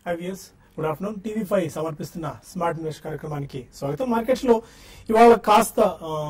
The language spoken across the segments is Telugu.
IVS good afternoon TV five సమర్పిస్తున్న స్మార్ట్ ఇన్వెస్ట్ కార్యక్రమానికి స్వాగతం మార్కెట్స్ లో ఇవాళ కాస్త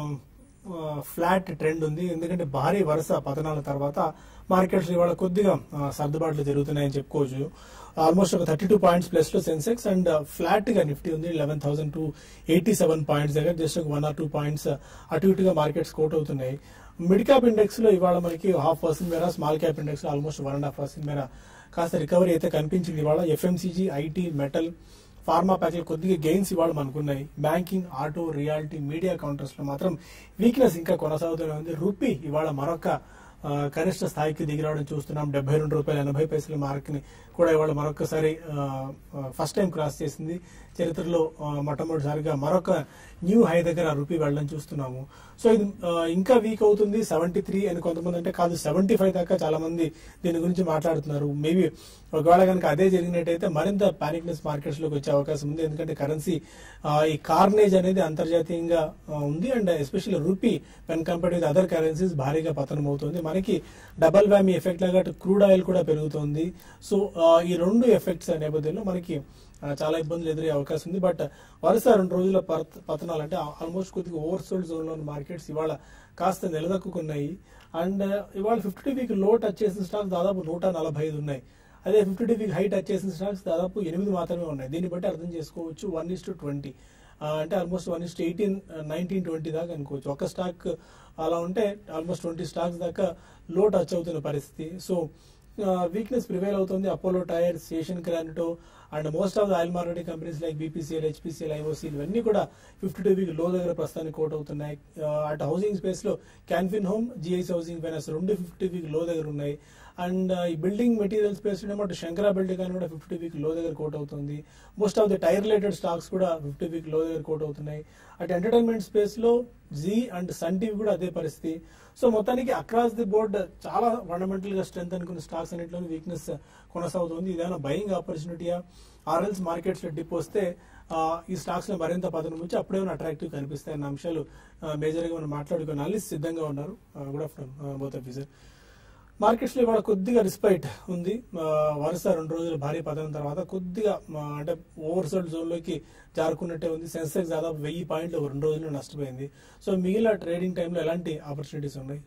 ఫ్లాట్ ట్రెండ్ ఉంది ఎందుకంటే భారీ వరుస పతనాల తర్వాత మార్కెట్స్ ఇవాళ కొద్దిగా ఆ, సర్దుబాట్లు జరుగుతున్నాయని చెప్పుకోవచ్చు ఆల్మోస్ట్ ఒక థర్టీ టూ పాయింట్స్ ప్లస్ లో సెన్సెక్స్ అండ్ ఫ్లాట్ గా నిఫ్టీ ఉంది eleven thousand two eighty seven points దగ్గర జస్ట్ ఒక వన్ ఆర్ టూ పాయింట్స్ అటు ఇటుగా మార్కెట్స్ కోట్ అవుతున్నాయి మిడ్ క్యాప్ ఇండెక్స్ లో ఇవాళ మనకి హాఫ్ పర్సెంట్ మేర స్మాల్ క్యాప్ ఇండెక్స్ లో almost one and half percent మేర కాస్త రికవరీ అయితే కనిపించింది ఇవాళ ఎఫ్ఎంసీజీ ఐటీ మెటల్ ఫార్మా ప్యాక్లు కొద్దిగా గెయిన్స్ ఇవాళ మనకున్నాయి banking auto reality media counters లో మాత్రం వీక్నెస్ ఇంకా కొనసాగుతూనే ఉంది రూపీ ఇవాళ మరొక ఆ, కనిష్ట స్థాయికి దిగి రావడం చూస్తున్నాం డెబ్బై రెండు రూపాయల ఎనభై పైసల మార్క్ ని కూడా ఇవాళ మరొకసారి ఫస్ట్ టైం క్రాస్ చేసింది చరిత్రలో ఆ, మొట్టమొదటిసారిగా మరొక న్యూ హై దగ్గర రూపీ వెళ్ళడం చూస్తున్నాము సో ఇది ఆ, ఇంకా వీక్ అవుతుంది సెవెంటీ త్రీ అని కొంతమంది అంటే కాదు సెవెంటీ ఫైవ్ దాకా చాలా మంది దీని గురించి మాట్లాడుతున్నారు మేబీ ఒకవేళ కనుక అదే జరిగినట్టయితే మరింత పానిక్నెస్ మార్కెట్స్ లోకి వచ్చే అవకాశం ఉంది ఎందుకంటే కరెన్సీ ఈ కార్నేజ్ అనేది అంతర్జాతీయంగా ఆ, ఉంది and especially rupee when compared with other currencies భారీగా పతనం అవుతుంది మనకి డబల్ వ్యామీ ఎఫెక్ట్ లాగా క్రూడ్ ఆయిల్ కూడా పెరుగుతుంది సో ఆ, ఈ రెండు ఎఫెక్ట్స్ నేపథ్యంలో మనకి ఆ, చాలా ఇబ్బందులు ఎదురయ్యే అవకాశం ఉంది బట్ వరుస రెండు రోజుల పత్- పతనాలు అంటే ఆల్మోస్ట్ కొద్దిగా ఓవర్సోల్డ్ జోన్ లో మార్కెట్స్ ఇవాళ కాస్త నిలదొక్కున్నాయి అండ్ ఇవాళ ఫిఫ్టీ వీక్ లో టచ్ చేసిన స్టాక్స్ దాదాపు నూట నలభై ఐదు ఉన్నాయి అదే ఫిఫ్టీ వీక్ హై టచ్ చేసిన స్టాక్స్ దాదాపు ఎనిమిది మాత్రమే ఉన్నాయి దీన్ని బట్టి అర్థం చేసుకోవచ్చు వన్ ఇస్ టు ట్వంటీ అంటే almost one is to eighteen nineteen twenty దాకా అనుకోవచ్చు ఒక స్టాక్ అలా ఉంటే ఆల్మోస్ట్ ట్వంటీ స్టాక్స్ దాకా లో టచ్ అవుతున్న పరిస్థితి సో వీక్నెస్ ప్రివైల్ అవుతుంది Apollo tyres Asian Granito and most of the oil marketing companies like BPCL HPCL IOC ఇవన్నీ కూడా ఫిఫ్టీ టూ వీక్ లో దగ్గర ప్రస్తుతానికి కోట్ అవుతున్నాయి అటు హౌసింగ్ స్పేస్ లో Canfin home GIC housing finance రెండు ఫిఫ్టీ వీక్ లో దగ్గర ఉన్నాయి అండ్ ఈ బిల్డింగ్ మెటీరియల్ స్పేస్ ఏమో అటు శంకరా బిల్డింగ్ అని కూడా ఫిఫ్టీ వీక్ లో దగ్గర కోట్ అవుతుంది most of the tyre related stocks కూడా ఫిఫ్టీ వీక్ లో దగ్గర కోట్ అవుతున్నాయి అటు ఎంటర్టైన్మెంట్ స్పేస్ లో జీ అండ్ సన్ టీవీ కూడా అదే పరిస్థితి సో మొత్తానికి అక్రాస్ ది బోర్డ్ చాలా ఫండమెంటల్ గా స్ట్రెంత్ అనుకున్న స్టాక్స్ అన్నింటిలో వీక్నెస్ కొనసాగుతుంది ఇదేమైనా బయింగ్ ఆపర్చునిటీయా ఆర్ఎల్స్ మార్కెట్స్ లో డిప్ వస్తే ఆ, ఈ స్టాక్స్ లో మరింత పతనం వచ్చి అప్పుడేమైనా అట్రాక్టివ్ కనిపిస్తాయి అన్న అంశాలు మేజర్ గా మనం మాట్లాడుకుని అనలిస్ట్ సిద్ధంగా ఉన్నారు good afternoon both of sir markets లో ఇవాళ కొద్దిగా రిస్పైట్ ఉంది ఆ, వరుస రెండు రోజులు భారీ పతనం తర్వాత కొద్దిగా ఆ, అంటే ఓవర్సోల్డ్ జోన్ లోకి జారుకున్నట్టే ఉంది సెన్సెక్స్ దాదాపు వెయ్యి పాయింట్లు ఒక రెండు రోజులు నష్టపోయింది సో మిగిలిన ట్రేడింగ్ టైంలో ఎలాంటి ఆపర్చునిటీస్ ఉన్నాయి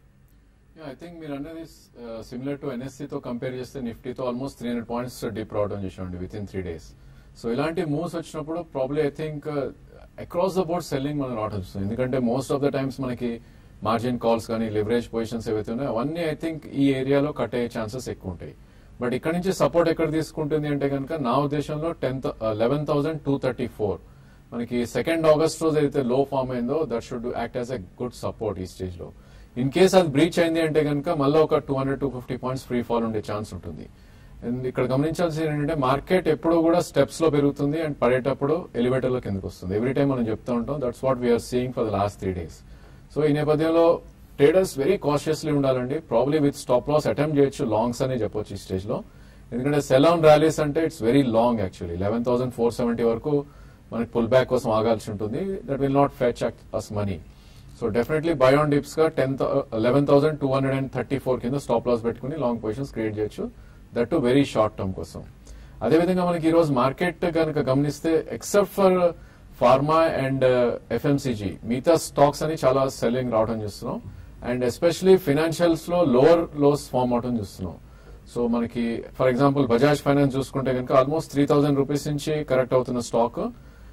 ఐ థింక్ మీరు అనేది సిమిలర్ టు ఎన్ఎస్సీ తో కంపేర్ చేస్తే నిఫ్టీతో almost three hundred points dip రావడం చేసామండి within three days so ఇలాంటి మూవ్స్ వచ్చినప్పుడు probably I think across the board selling మనం రావడం చూస్తుంది ఎందుకంటే మోస్ట్ ఆఫ్ ద టైమ్స్ మనకి మార్జిన్ కాల్స్ కానీ లివరేజ్ పొజిషన్స్ ఏవైతే ఉన్నాయో అవన్నీ ఐ థింక్ ఈ ఏరియాలో కట్ అయ్యే ఛాన్సెస్ ఎక్కువ ఉంటాయి బట్ ఇక్కడ నుంచి సపోర్ట్ ఎక్కడ తీసుకుంటుంది అంటే కనుక నా ఉద్దేశంలో tenth eleven thousand two thirty four మనకి సెకండ్ ఆగస్ట్ రోజు అయితే లో ఫామ్ అయిందో that should act as a good support ఈ స్టేజ్ లో ఇన్ కేస్ అది బ్రీచ్ అయింది అంటే కనుక మళ్ళీ ఒక two hundred two fifty points free fall ఉండే ఛాన్స్ ఉంటుంది అండ్ ఇక్కడ గమనించాల్సింది ఏంటంటే మార్కెట్ ఎప్పుడు కూడా స్టెప్స్ లో పెరుగుతుంది అండ్ పడేటప్పుడు ఎలివేటర్ లో కిందకు వస్తుంది ఎవ్రీ టైం మనం చెప్తూ ఉంటాం that's what we're seeing for the last three days so ఈ నేపథ్యంలో ట్రేడర్స్ వెరీ కాషియస్లీ ఉండాలండి probably with stop loss attempt చేయొచ్చు లాంగ్స్ అని చెప్పొచ్చు ఈ స్టేజ్ లో ఎందుకంటే సెల్ ఆన్ ర్యాలీస్ అంటే it's very long actually eleven thousand four seventy వరకు మనకి పుల్ బ్యాక్ కోసం ఆగాల్సి ఉంటుంది that will not fetch us money so definitely buy on dips గా ten eleven thousand two hundred and thirty four కింద స్టాప్ లాస్ పెట్టుకుని లాంగ్ పొజిషన్స్ క్రియేట్ చేయొచ్చు that too very short term కోసం అదేవిధంగా మనకి ఈ రోజు మార్కెట్ కనుక గమనిస్తే except for pharma and FMCG మిగతా స్టాక్స్ అని చాలా సెల్లింగ్ రావడం చూస్తున్నాం అండ్ ఎస్పెషలీ ఫినాన్షియల్స్ లో లోవర్ లోస్ ఫామ్ అవడం చూస్తున్నాం సో మనకి ఫర్ ఎగ్జాంపుల్ బజాజ్ ఫైనాన్స్ చూసుకుంటే కనుక ఆల్మోస్ట్ త్రీ థౌసండ్ రూపీస్ నుంచి కరెక్ట్ అవుతున్న స్టాక్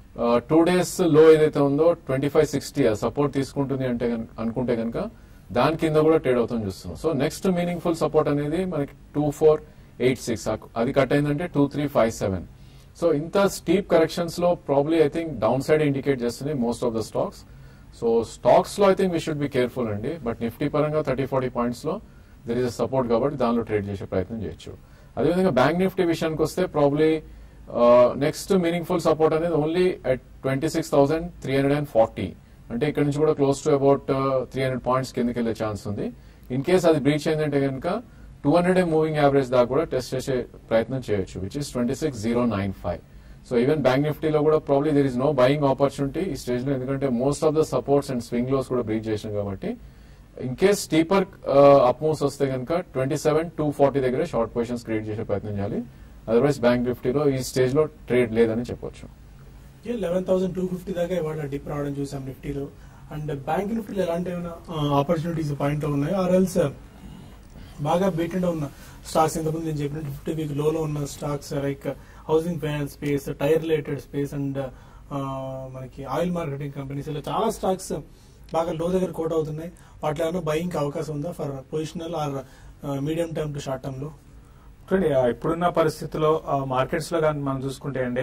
టూ డేస్ లో ఏదైతే ఉందో ట్వంటీ ఫైవ్ సిక్స్టీ సపోర్ట్ తీసుకుంటుంది అంటే గనుక- అనుకుంటే కనుక దాని కింద కూడా ట్రేడ్ అవుతుంది చూస్తున్నాం సో నెక్స్ట్ మీనింగ్ఫుల్ సపోర్ట్ అనేది మనకి టూ ఫోర్ ఎయిట్ సిక్స్ అది కట్ అయిందంటే two three five seven so ఇంత స్టీప్ కరెక్షన్స్ లో probably I think down side indicate చేస్తుంది most of the stocks so stocks లో I think we should be careful అండి బట్ నిఫ్టీ పరంగా థర్టీ ఫార్టీ పాయింట్స్ లో దర్ ఇస్ సపోర్ట్ కాబట్టి దానిలో ట్రేడ్ చేసే ప్రయత్నం చేయొచ్చు అదేవిధంగా బ్యాంక్ నిఫ్టీ విషయానికి వస్తే ప్రాబ్లీ నెక్స్ట్ మీనింగ్ఫుల్ సపోర్ట్ అనేది only at twenty six thousand three hundred and forty అంటే ఇక్కడ నుంచి కూడా close to about three hundred points కిందకి వెళ్ళే ఛాన్స్ ఉంది ఇన్ కేస్ అది బ్రీచ్ అయిందంటే కనుక టూ హండ్రెడ్ మూవింగ్ యావరేజ్ దాకా కూడా టెస్ట్ చేసే ప్రయత్నం చేయొచ్చు which is twenty six zero nine five so even bank నిఫ్టీలో కూడా probably there is no buying opportunity ఈ స్టేజ్ లో ఎందుకంటే most of the supports and swing lows కూడా బ్రీచ్ చేసాం కాబట్టి in case steeper up moves వస్తే కనుక ట్వంటీ సెవెన్ టూ ఫార్టీ దగ్గర షార్ట్ పొజిషన్స్ క్రియేట్ చేసే ప్రయత్నం చేయాలి అదర్వైజ్ బ్యాంక్ నిఫ్టీలో ఈ స్టేజ్ లో ట్రేడ్ లేదని చెప్పొచ్చు లెవెన్ థౌసండ్ టూ ఫిఫ్టీ దాకా ఇవాళ డిప్ రావడం చూసాం నిఫ్టీలో అండ్ బ్యాంక్ నిఫ్టీలో ఎలాంటి ఏమైనా ఆపర్చునిటీస్ పాయింట్ ఉన్నాయో ఆర్ ఎల్స్ బాగా బీటెడ్ ఉన్న స్టాక్స్ ఇంతకుముందు నేను చెప్పినట్టు ఫిఫ్టీ వీక్ లోలో ఉన్న stocks like housing finance space tyre related space and మనకి ఆయిల్ మార్కెటింగ్ కంపెనీస్ ఇలా చాలా స్టాక్స్ బాగా లో దగ్గర కోట్ అవుతున్నాయి వాటిలో ఏమైనా బయింగ్ అవకాశం ఉందా for positional or medium term to short term లో చూడండి ఆ, ఇప్పుడున్న పరిస్థితుల్లో మార్కెట్స్ లో కానీ మనం చూసుకుంటే అండి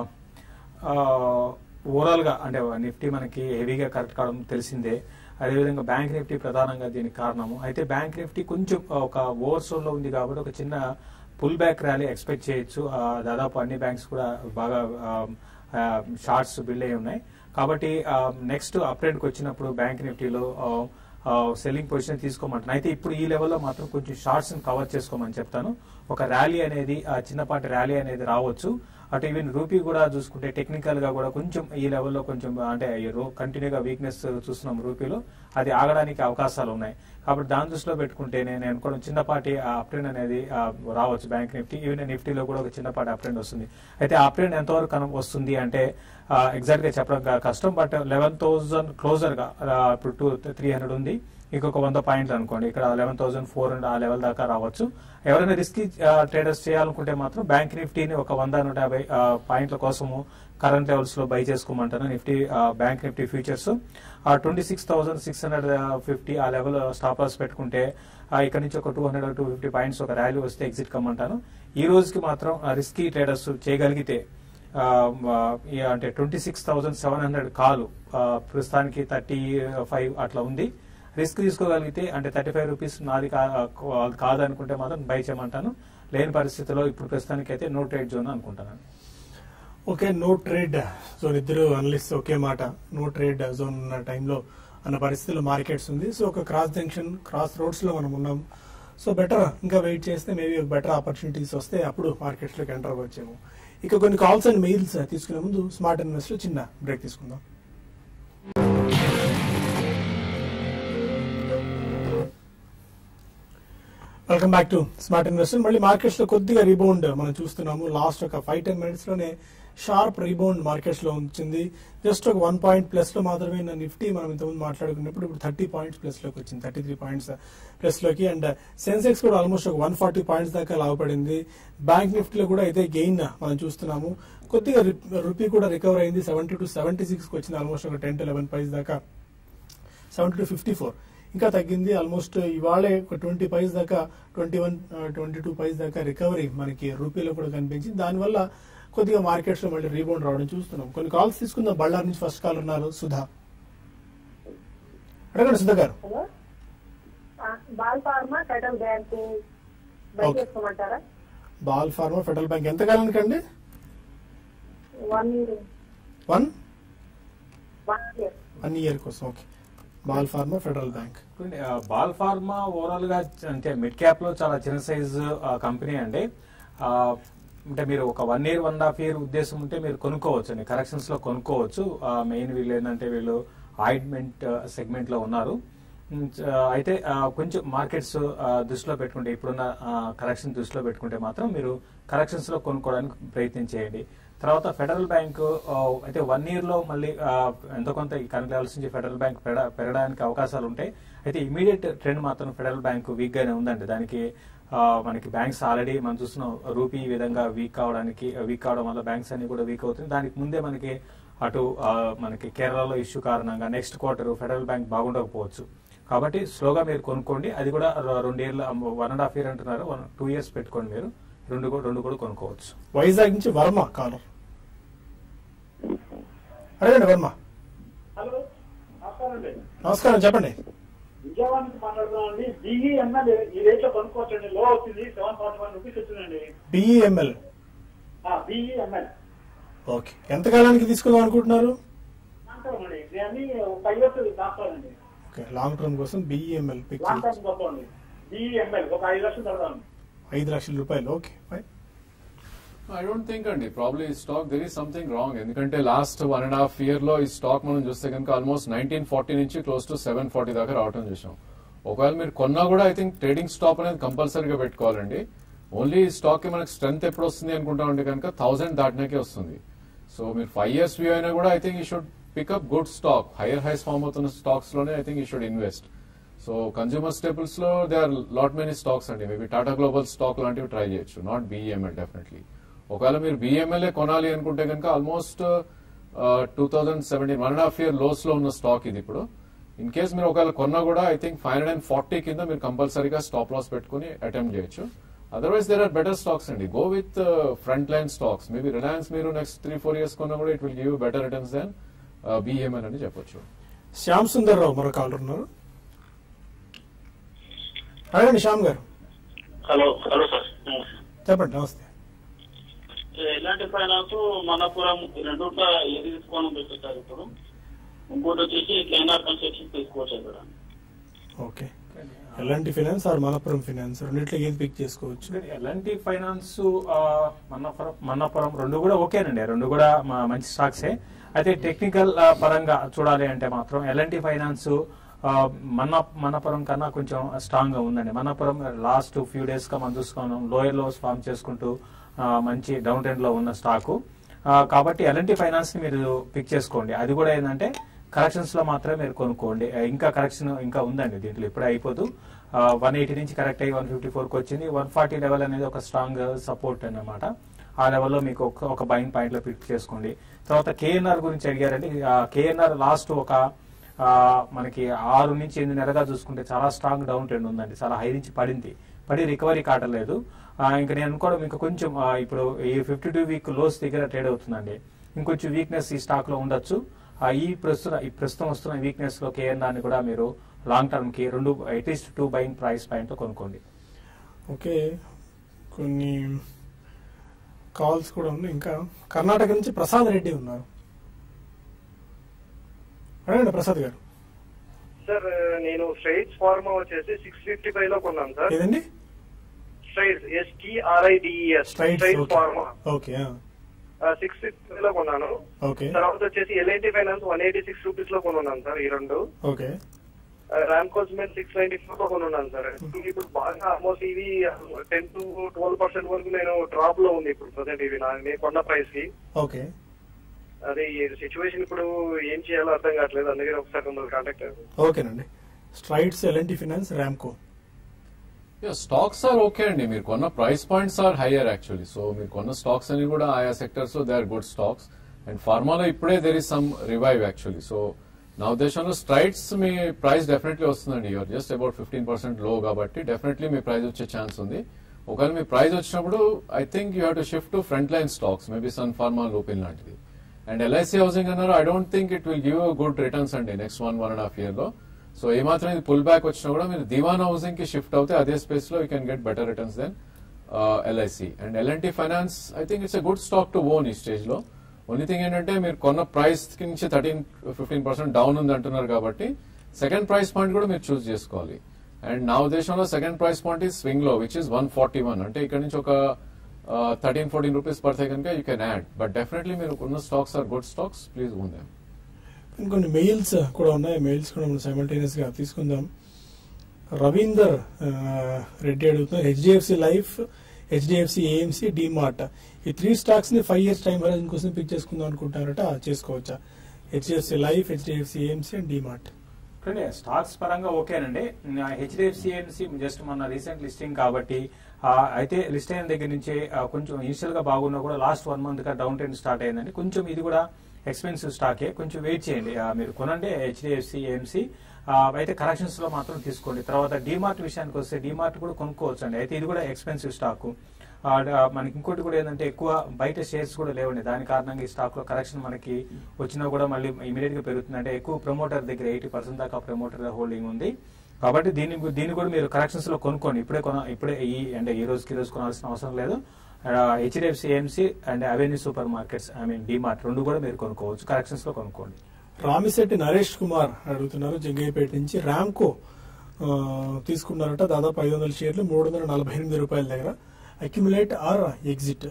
ఓవరాల్ గా అంటే నిఫ్టీ మనకి హెవీగా కరెక్ట్ కావడం తెలిసిందే అదేవిధంగా బ్యాంక్ నిఫ్టీ ప్రధానంగా దీనికి కారణము అయితే బ్యాంక్ నిఫ్టీ కొంచెం ఒక ఓవర్ లో ఉంది కాబట్టి ఒక చిన్న పుల్ బ్యాక్ ర్యాలీ ఎక్స్పెక్ట్ చేయొచ్చు ఆ, దాదాపు అన్ని బ్యాంక్స్ కూడా బాగా షార్ట్స్ బిల్డ్ అయి ఉన్నాయి కాబట్టి నెక్స్ట్ అప్గ్రేడ్కి వచ్చినప్పుడు బ్యాంక్ నిఫ్టీలో సెల్లింగ్ పొజిషన్ తీసుకోమంటాను అయితే ఇప్పుడు ఈ లెవెల్లో మాత్రం కొంచెం షార్ట్స్ కవర్ చేసుకోమని చెప్తాను ఒక ర్యాలీ అనేది ఆ చిన్నపాటి ర్యాలీ అనేది రావచ్చు అటు ఈవెన్ రూపీ కూడా చూసుకుంటే టెక్నికల్ గా కూడా కొంచెం ఈ లెవెల్లో కొంచెం అంటే కంటిన్యూగా వీక్నెస్ చూస్తున్నాం రూపీలో అది ఆగడానికి అవకాశాలు ఉన్నాయి కాబట్టి దాని దృష్టిలో పెట్టుకుంటే నేను అనుకోవడం చిన్నపాటి అప్ ట్రెండ్ అనేది ఆ, రావచ్చు బ్యాంక్ నిఫ్టీ ఈవెన్ నిఫ్టీలో కూడా ఒక చిన్నపాటి అప్ ట్రెండ్ వస్తుంది అయితే అప్ ట్రెండ్ ఎంతవరకు కన- వస్తుంది అంటే ఎగ్జాక్ట్ గా చెప్పడం క- కష్టం బట్ లెవెన్ థౌసండ్ క్లోజర్ గా ఆ, ఇప్పుడు టూ త్రీ హండ్రెడ్ ఉంది ఇంకొక వంద పాయింట్లు అనుకోండి ఇక్కడ లెవెన్ థౌసండ్ ఫోర్ హండ్రెడ్ ఆ లెవెల్ దాకా రావచ్చు ఎవరైనా రిస్కీ ట్రేడర్స్ చేయాలనుకుంటే మాత్రం బ్యాంక్ నిఫ్టీని ఒక వంద నూట యాభై ఆ, పాయింట్ల కోసము కరెంట్ లెవెల్స్ లో బై చేసుకోమంటాను నిఫ్టీ ఆ, బ్యాంక్ నిఫ్టీ ఫ్యూచర్స్ ఆ twenty six thousand six hundred fifty ఆ లెవెల్ స్టాప్ లాస్ పెట్టుకుంటే ఆ, ఇక్కడ నుంచి ఒక two hundred two fifty points ఒక ర్యాలీ వస్తే ఎగ్జిట్ కమ్మంటాను ఈ రోజుకి మాత్రం రిస్కీ ట్రేడర్స్ చేయగలిగితే ఆ, ఆ, ఈ అంటే twenty six thousand seven hundred కాలు ఆ, ప్రస్తుతానికి థర్టీ ఫైవ్ అట్లా ఉంది రిస్క్ తీసుకోగలిగితే అంటే థర్టీ ఫైవ్ రూపీస్ నాది కా- కాదనుకుంటే మాత్రం బై చేయమంటాను లేని పరిస్థితిలో ఇప్పుడు ప్రస్తుతానికి అయితే నో ట్రేడ్ జోన్ అనుకుంటాను ఓకే నో ట్రేడ్ జోన్ ఇద్దరు అనలిస్ట్ ఒకే మాట నో ట్రేడ్ జోన్ ఉన్న టైంలో అన్న పరిస్థితుల్లో మార్కెట్స్ ఉంది సో ఒక క్రాస్ జంక్షన్ క్రాస్ రోడ్స్ లో మనం ఉన్నాం సో బెటర్ ఇంకా వెయిట్ చేస్తే మేబీ ఒక బెటర్ ఆపర్చునిటీస్ వస్తే అప్పుడు మార్కెట్స్ లోకి ఎంటర్ అవ్వచ్చేమో ఇక కొన్ని కాల్స్ అండ్ మెయిల్స్ తీసుకునే ముందు స్మార్ట్ ఇన్వెస్ట్ లో చిన్న బ్రేక్ తీసుకుందాం welcome back to smart investor మళ్ళీ మార్కెట్స్ లో కొద్దిగా రీబౌండ్ మనం చూస్తున్నాము లాస్ట్ ఒక ఫైవ్ టెన్ మినిట్స్ లోనే షార్ప్ రీబౌండ్ మార్కెట్స్ లో వచ్చింది జస్ట్ ఒక వన్ పాయింట్ ప్లస్ లో మాత్రమే నా నిఫ్టీ మనం ఇంతకుముందు మాట్లాడుకున్నప్పుడు ఇప్పుడు థర్టీ పాయింట్స్ ప్లస్ లోకి వచ్చింది థర్టీ త్రీ పాయింట్స్ ప్లస్ లోకి అండ్ సెన్సెక్స్ కూడా ఆల్మోస్ట్ ఒక వన్ ఫార్టీ పాయింట్స్ దాకా లాభపడింది బ్యాంక్ నిఫ్టీలో కూడా అయితే గెయిన్ మనం చూస్తున్నాము కొద్దిగా రూపీ కూడా రికవర్ అయింది సెవెంటీ టు సెవెంటీ సిక్స్ వచ్చింది ఆల్మోస్ట్ ఒక టెన్ టు లెవెన్ పైస్ దాకా సెవెంటీ టు ఫిఫ్టీ ఫోర్ ఇంకా తగ్గింది ఆల్మోస్ట్ ఇవాళే ఒక ట్వంటీ పైస్ దాకా twenty one twenty two paise దాకా రికవరీ మనకి రూపీలో కూడా కనిపించింది దానివల్ల కొద్దిగా మార్కెట్స్ లో మళ్ళీ రీబౌండ్ రావడం చూస్తున్నాం కొన్ని కాల్స్ తీసుకుందాం బళ్ళారి నుంచి ఫస్ట్ కాల్ ఉన్నారు సుధా అడగండి సుధా గారు హలో ఆ, Bal pharma Federal bank buy okay. చేసుకోమంటారా బాల్ ఫార్మా ఫెడరల్ బ్యాంక్ ఎంత కాలానికి అండి one one one year one year కోసం okay Bal pharma Federal bank చూడండి, ఆ, బాల్ ఫార్మా ఓవరాల్ గా అంటే మిడ్ క్యాప్ లో చాలా చిన్న సైజ్ కంపెనీ అండి ఆ, అంటే మీరు ఒక one year one half year ఉద్దేశం ఉంటే మీరు కొనుక్కోవచ్చు అండి కరెక్షన్స్ లో కొనుక్కోవచ్చు మెయిన్ వీళ్ళు ఏంటంటే వీళ్ళు ఆయిడ్మెంట్ సెగ్మెంట్ లో ఉన్నారు ఉమ్, చ- అయితే ఆ, కొంచెం మార్కెట్స్ దృష్టిలో పెట్టుకుంటే ఇప్పుడున్న కరెక్షన్ దృష్టిలో పెట్టుకుంటే మాత్రం మీరు కరెక్షన్స్ లో కొనుక్కోవడానికి ప్రయత్నం చేయండి తర్వాత ఫెడరల్ బ్యాంక్ ఆ, అయితే వన్ ఇయర్ లో మళ్ళీ ఆ, ఎంతో కొంత ఈ కరెంట్ లెవెల్స్ నుంచి ఫెడరల్ బ్యాంక్ పెరగ- పెరగడానికి అవకాశాలు ఉంటాయి అయితే ఇమీడియట్ ట్రెండ్ మాత్రం ఫెడరల్ బ్యాంక్ వీక్ గానే ఉందండి దానికి ఆ, మనకి బ్యాంక్స్ ఆల్రెడీ మనం చూస్తున్నాం రూపీ ఈ విధంగా వీక్ కావడానికి వీక్ కావడం వల్ల బ్యాంక్స్ అన్ని కూడా వీక్ అవుతుంది దానికి ముందే మనకి అటు ఆ, మనకి కేరళలో ఇష్యూ కారణంగా నెక్స్ట్ క్వార్టర్ ఫెడరల్ బ్యాంక్ బాగుండకపోవచ్చు కాబట్టి స్లోగా మీరు కొనుక్కోండి అది కూడా ర- రెండు ఇయర్ల వన్ అండ్ హాఫ్ ఇయర్ అంటున్నారు వన్ టూ ఇయర్స్ పెట్టుకోండి మీరు రెండు కూడా రెండు కూడా కొనుక్కోవచ్చు వైజాగ్ నుంచి వర్మ కాలర్ అడగండి వర్మ హలో నమస్కారం అండి నమస్కారం చెప్పండి విజయవాడ నుంచి మాట్లాడుతున్నామండి బిఈఎంఎల్ ఈ రేట్ లో కొనుక్కోవచ్చండి లో అవుతుంది సెవెన్ ఫార్టీ వన్ రూపీస్ వచ్చిందండి బిఈఎంఎల్ బిఈఎంఎల్ ఓకే ఎంత కాలానికి తీసుకుందాం అనుకుంటున్నారు అంటామండి దాన్ని ఫైవ్ ఇయర్స్ దాస్తానండి ఓకే లాంగ్ టర్మ్ కోసం బిఈఎంఎల్ పిక్ లాంగ్ టర్మ్ కొత్తండి బిఈఎంఎల్ ఒక ఐదు లక్షలు తడదాం ఐదు లక్షల రూపాయలు okay fine I don't think అండి ప్రాబ్లీ ఈ stock there is something wrong ఎందుకంటే last one and half year లో ఈ స్టాక్ మనం చూస్తే కనుక ఆల్మోస్ట్ నైన్టీన్ ఫార్టీ నుంచి క్లోజ్ టు సెవెన్ ఫార్టీ దాకా రావటం చూసాం ఒకవేళ మీరు కొన్నా కూడా ఐ థింక్ ట్రేడింగ్ స్టాప్ అనేది కంపల్సరీగా పెట్టుకోవాలండి ఓన్లీ స్టాక్ కి మనకి స్ట్రెంత్ ఎప్పుడు వస్తుంది అనుకుంటామంటే కనుక థౌసండ్ దాటినాకే వస్తుంది సో మీరు ఫైవ్ ఇయర్స్ వ్యూ అయినా కూడా I think you should pick up good stock higher highs form అవుతున్న స్టాక్స్ లోనే I think you should invest so consumer staples లో they are lot many stocks అండి మేబీ టాటా గ్లోబల్ స్టాక్ లాంటివి ట్రై చేయొచ్చు నాట్ బిఈఎంఎల్ డెఫినెట్లీ ఒకవేళ మీరు బిఎంఎల్ఏ కొనాలి అనుకుంటే కనుక almost two thousand seventeen one and half year lows లో ఉన్న స్టాక్ ఇది ఇప్పుడు ఇన్ కేస్ మీరు ఒకవేళ కొన్నా కూడా I think five hundred and forty కింద మీరు కంపల్సరీగా స్టాప్ లాస్ పెట్టుకుని అటెంప్ట్ చేయొచ్చు otherwise there are better stocks అండి go with front line stocks maybe Reliance మీరు నెక్స్ట్ త్రీ ఫోర్ ఇయర్స్ కొన్నా కూడా it will give better returns than BEML అని చెప్పొచ్చు శ్యామ్ సుందర్ రావు మరో కాలర్ ఉన్నారు అడగండి శ్యామ్ గారు హలో హలో సార్ చెప్పండి నమస్తే ఎలాంటి ఫైనాన్స్ మనపురం ఈ రెండుట్ల ఏది తీసుకోవాలని పెట్టారు ఇప్పుడు ఇంకోటి వచ్చేసి కేఎన్ఆర్ కన్స్ట్రక్షన్ తీసుకోవచ్చు ఇక్కడ ఓకే ఎలాంటి ఫైనాన్స్ ఆర్ మనపురం ఫైనాన్స్ రెండిట్లో ఏది పిక్ చేసుకోవచ్చు ఎలాంటి ఫైనాన్స్ ఆ, మన్నపురం మన్నపురం రెండు కూడా ఓకేనండి రెండు కూడా మా- మంచి స్టాక్సే అయితే టెక్నికల్ ఆ, పరంగా చూడాలి అంటే మాత్రం ఎలాంటి ఫైనాన్స్ ఆ, మన్న మన్నపురం కన్నా కొంచెం స్ట్రాంగ్ గా ఉందండి మన్నపురం లాస్ట్ ఫ్యూ డేస్ గా మనం చూసుకున్నాం లోయర్ లోస్ ఫామ్ చేసుకుంటూ ఆ, మంచి డౌన్ ట్రెండ్ లో ఉన్న స్టాకు ఆ, కాబట్టి ఎలాంటి ఫైనాన్స్ ని మీరు పిక్ చేసుకోండి అది కూడా ఏంటంటే కరెక్షన్స్ లో మాత్రమే మీరు కొనుక్కోండి ఆ, ఇంకా కరెక్షన్ ఇంకా ఉందండి దీంట్లో ఇప్పుడే అయిపోదు వన్ ఎయిటీ నుంచి కరెక్ట్ అయ్యి వన్ ఫిఫ్టీ ఫోర్ కి వచ్చింది వన్ ఫార్టీ లెవెల్ అనేది ఒక స్ట్రాంగ్ సపోర్ట్ అన్నమాట ఆ లెవెల్లో మీకు ఒక ఒక బయింగ్ పాయింట్ లో పిక్ చేసుకోండి తర్వాత కేఎన్ఆర్ గురించి అడిగారండి కేఎన్ఆర్ లాస్ట్ ఒక ఆ, మనకి ఆరు నుంచి ఎనిమిది నెలగా చూసుకుంటే చాలా స్ట్రాంగ్ డౌన్ ట్రెండ్ ఉందండి చాలా హై నుంచి పడింది పడి రికవరీ కావట్లేదు ఆ, ఇంకా నేను అనుకోవడం ఇంకా కొంచెం ఆ, ఇప్పుడు ఈ ఫిఫ్టీ టూ వీక్ లోస్ దగ్గర ట్రేడ్ అవుతుందండి ఇంకొంచెం వీక్నెస్ ఈ స్టాక్ లో ఉండొచ్చు ఆ, ఈ ప్రస్తుత ఈ ప్రస్తుతం వస్తున్న వీక్నెస్ లో కేఎన్ఆర్ ని కూడా మీరు లాంగ్ టర్మ్ కి రెండు at least two buying price point కొనుక్కోండి ఓకే కొన్ని కాల్స్ కూడా ఉన్నాయి ఇంకా కర్ణాటక నుంచి ప్రసాద్ రెడ్డి ఉన్నారు అడగండి ప్రసాద్ గారు సార్ నేను స్ట్రైట్స్ ఫార్మా వచ్చేసి సిక్స్ ఫిఫ్టీ ఫైవ్ లో కొన్నాను సార్ ఏదండి Strides STRIDES Strides Strides pharma okay six fifty five లో కొన్నాను ఓకే తర్వాత వచ్చేసి L&T finance one eighty six rupees లో కొనున్నాను సార్ ఈ రెండు okay Ramco cement six ninety four లో కొనున్నాను సార్ ఇప్పుడు బాగా ఆల్మోస్ట్ ఇవి టెన్ టు ట్వెల్వ్ పర్సెంట్ వరకు నేను డ్రాప్ లో ఉంది ఇప్పుడు ప్రజెంట్ ఇవి నా నేను కొన్న ప్రైస్ కి ఓకే అది సిచ్యువేషన్ ఇప్పుడు ఏం చేయాలో అర్థం కావట్లేదు అందుకని ఒకసారి మిమ్మల్ని కాంటాక్ట్ అయ్యాను ఓకేనండి Strides L&T finance Ramco stocks are okay అండి మీరు కొన్న price points are higher actually so మీరు కొన్న స్టాక్స్ అని కూడా ఆయా సెక్టర్స్ లో they are good stocks and ఫార్మాలో ఇప్పుడే there is some revive actually so నా ఉద్దేశంలో స్ట్రైట్స్ మీ ప్రైస్ డెఫినెట్లీ వస్తుందండి you're just about fifteen percent లో కాబట్టి డెఫినెట్లీ మీ ప్రైస్ వచ్చే ఛాన్స్ ఉంది ఒకవేళ మీ ప్రైస్ వచ్చినప్పుడు I think you have to shift to front line stocks maybe Sun Pharma Lupin లాంటిది అండ్ ఎల్ఐసి హౌసింగ్ అన్నారు I don't think it will give good returns అండి next one one and half year లో సో ఏమాత్రం ఇది పుల్ బ్యాక్ వచ్చినా కూడా మీరు దివాన్ హౌసింగ్ కి షిఫ్ట్ అవుతే అదే స్పేస్ లో you can get better returns then LIC and LNT finance I think it's a good stock to own ఈ స్టేజ్ లో ఓన్లీ థింగ్ ఏంటంటే మీరు కొన్న ప్రైస్ నుంచి థర్టీన్ ఫిఫ్టీన్ పర్సెంట్ డౌన్ ఉంది అంటున్నారు కాబట్టి సెకండ్ ప్రైస్ పాయింట్ కూడా మీరు చూస్ చేసుకోవాలి అండ్ నా ఉద్దేశంలో సెకండ్ ప్రైస్ పాయింట్ ఈ స్వింగ్ లో which is one forty one అంటే ఇక్కడ నుంచి ఒక థర్టీన్ ఫోర్టీన్ రూపీస్ పడితే కనుక you can add but definitely మీరు ఉన్న stocks are good stocks please own them ఇంకొన్ని మెయిల్స్ కూడా ఉన్నాయి మెయిల్స్ కూడా మనం సైమల్టేనియస్ గా తీసుకుందాం రవీందర్ ఆ, రెడ్డి అడుగుతున్నారు HDFC life HDFC AMC DMart ఈ త్రీ స్టాక్స్ ని ఫైవ్ ఇయర్స్ టైం హోరైజన్ కోసం పిక్ చేసుకుందాం అనుకుంటారట చేసుకోవచ్చా HDFC life HDFC AMC and DMart చూడండి స్టాక్స్ పరంగా ఓకేనండి హెచ్డిఎఫ్సిఎన్సి జస్ట్ మన రీసెంట్ లిస్టింగ్ కాబట్టి ఆ, అయితే లిస్ట్ అయిన దగ్గర నుంచి ఆ, కొంచెం ఇనిషియల్ గా బాగున్నా కూడా లాస్ట్ వన్ మంత్ గా డౌన్ ట్రెండ్ స్టార్ట్ అయిందండి కొంచెం ఇది కూడా ఎక్స్పెన్సివ్ స్టాకే కొంచెం వెయిట్ చేయండి ఆ, మీరు కొనండి హెచ్డిఎఫ్సి ఏఎంసి అయితే కరెక్షన్స్ లో మాత్రం తీసుకోండి తర్వాత డిమార్ట్ విషయానికి వస్తే డిమార్ట్ కూడా కొనుక్కోవచ్చు అండి అయితే ఇది కూడా ఎక్స్పెన్సివ్ స్టాక్ ఆ, డ- మనకి ఇంకోటి కూడా ఏంటంటే ఎక్కువ బయట షేర్స్ కూడా లేవండి దాని కారణంగా ఈ స్టాక్ లో కరెక్షన్ మనకి వచ్చినా కూడా మళ్ళీ ఇమీడియట్ గా పెరుగుతుంది అంటే ఎక్కువ ప్రమోటర్ దగ్గర ఎయిటీ పర్సెంట్ దాకా ప్రమోటర్ హోల్డింగ్ ఉంది కాబట్టి దీన్ని దీన్ని కూడా మీరు కరెక్షన్స్ లో కొనుక్కోండి ఇప్పుడే కొన ఇప్పుడే ఈ అంటే ఈ రోజుకి ఈ రోజు కొనాల్సిన అవసరం లేదు HDFC AMC and Avenue super markets I mean DMart రెండు కూడా మీరు కొనుక్కోవచ్చు కరెక్షన్స్ లో కొనుక్కోండి రామిశెట్టి నరేష్ కుమార్ అడుగుతున్నారు జగ్గయ్యపేట నుంచి ర్యాంకో ఆ, తీసుకున్నారట దాదాపు ఐదు వందల షేర్లు మూడు వందల నలభై ఎనిమిది రూపాయల దగ్గర అక్యుములేట్ ఆర్ ఎగ్జిట్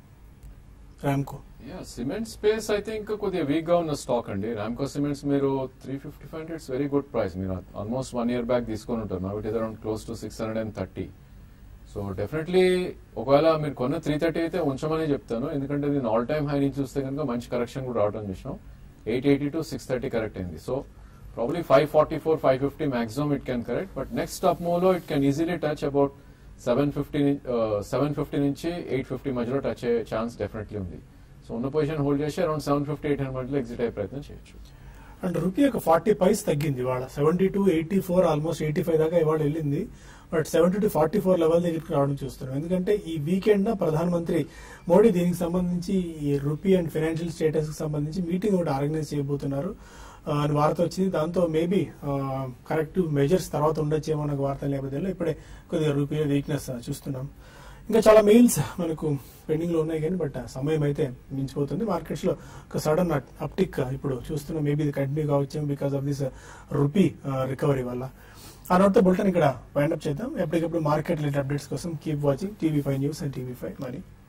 ర్యాంకో యా సిమెంట్ స్పేస్ ఐ థింక్ కొద్దిగా వీక్ గా ఉన్న స్టాక్ అండి రామ్కో సిమెంట్స్ మీరు three fifty five it's very good price మీరు ఆల్మోస్ట్ వన్ ఇయర్ బ్యాక్ తీసుకొని ఉంటారు now it is around close to six hundred and thirty so definitely ఒకవేళ మీరు కొన్న త్రీ థర్టీ అయితే ఉంచమని చెప్తాను ఎందుకంటే దీని ఆల్ టైమ్ హై నుంచి చూస్తే కనుక మంచి కరెక్షన్ కూడా రావడం చూసినాం eight eighty to six thirty correct అయింది so probably five forty four five fifty maximum it can correct but next up మూవ్లో it can easily touch about seven fifty seven fifty నుంచి ఎయిట్ ఫిఫ్టీ మధ్యలో టచ్ అయ్యే ఛాన్స్ డెఫినెట్లీ ఉంది సో ఉన్న పొజిషన్ హోల్డ్ చేసి around seven fifty eight hundred మధ్యలో ఎగ్జిట్ అయ్యే ప్రయత్నం చేయొచ్చు అండ్ రూపీ ఒక ఫార్టీ పైస్ తగ్గింది ఇవాళ seventy two eighty four almost eighty five దాకా ఇవాళ వెళ్ళింది but seventy two forty four level దగ్గరికి రావడం చూస్తున్నాం ఎందుకంటే ఈ వీకెండ్ ప్రధానమంత్రి మోడీ దీనికి సంబంధించి ఈ రూపీ అండ్ ఫైనాన్షియల్ స్టేటస్ కి సంబంధించి మీటింగ్ ఒకటి ఆర్గనైజ్ చేయబోతున్నారు ఆ, అని వార్త వచ్చింది దాంతో మేబీ కరెక్టివ్ మెజర్స్ తర్వాత ఉండొచ్చేమో అన్న వార్త నేపథ్యంలో ఇప్పుడే కొద్దిగా రూపీ వీక్నెస్ చూస్తున్నాం ఇంకా చాలా మెయిల్స్ మనకు పెండింగ్ లో ఉన్నాయి కానీ బట్ సమయం అయితే మించిపోతుంది మార్కెట్స్ లో ఒక సడన్ అప్టిక్ ఇప్పుడు చూస్తున్నాం మేబీ ఇది కంటిన్యూ కావచ్చు because of this rupee recovery వల్ల ఆ నోట్తో బుల్టన్ ఇక్కడ వైండప్ చేద్దాం ఎప్పటికప్పుడు మార్కెట్ రిలేటెడ్ అప్డేట్స్ కోసం keep watching TV five news and TV five మరి